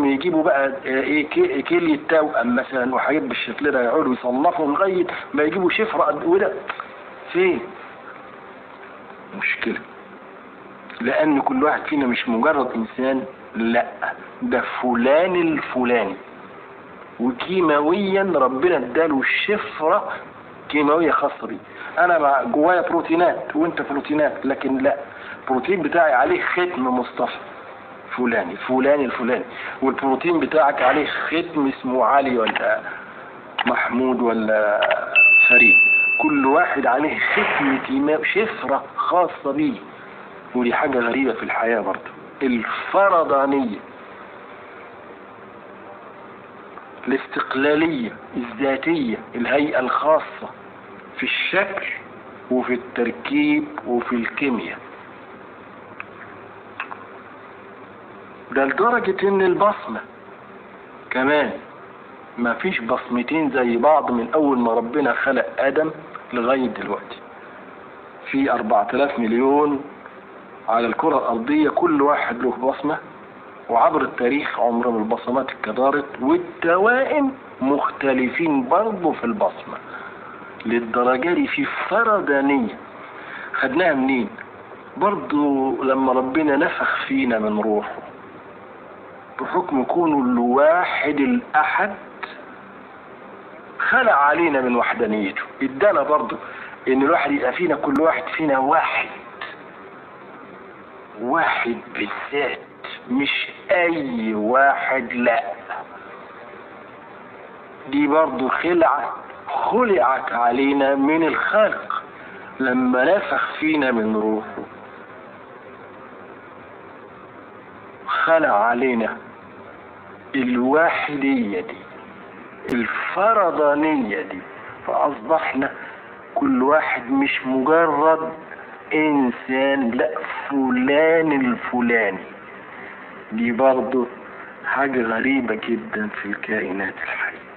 يجيبوا بقى آه، ايه كي- كلية توأم مثلا وحاجات بالشكل ده يقعدوا يصنفوا لغاية ما يجيبوا شفرة قد وده فين؟ مشكلة لأن كل واحد فينا مش مجرد إنسان لا ده فلان الفلاني وكيماويا ربنا اداله شفرة كيماوية خاصة بيه أنا مع جوايا بروتينات وأنت بروتينات لكن لا البروتين بتاعي عليه ختم مصطفى فلاني فلان الفلاني والبروتين بتاعك عليه ختم اسمه علي ولا محمود ولا فريد كل واحد عليه ختم كيماوي شفرة خاصة بيه ودي حاجة غريبة في الحياة برضه الفردانية الاستقلالية الذاتية الهيئة الخاصة في الشكل وفي التركيب وفي الكيمياء ده لدرجة ان البصمة كمان ما فيش بصمتين زي بعض من اول ما ربنا خلق ادم لغاية دلوقتي في 4000 مليون على الكرة الارضية كل واحد له بصمة وعبر التاريخ عمر ما البصمات اتكررت والتوائم مختلفين برضه في البصمة للدرجة دي في فردانية خدناها منين برضه لما ربنا نفخ فينا من روحه بحكم كونه الواحد الأحد خلق علينا من وحدانيته ادانا برضه ان الواحد يبقى فينا كل واحد فينا واحد واحد بالذات مش اي واحد لا دي برضو خلعة خلعت علينا من الخلق لما نفخ فينا من روحه خلع علينا الواحدية دي الفردانية دي فأصبحنا كل واحد مش مجرد إنسان لا فلان الفلاني دي برضه حاجة غريبة جدا في الكائنات الحية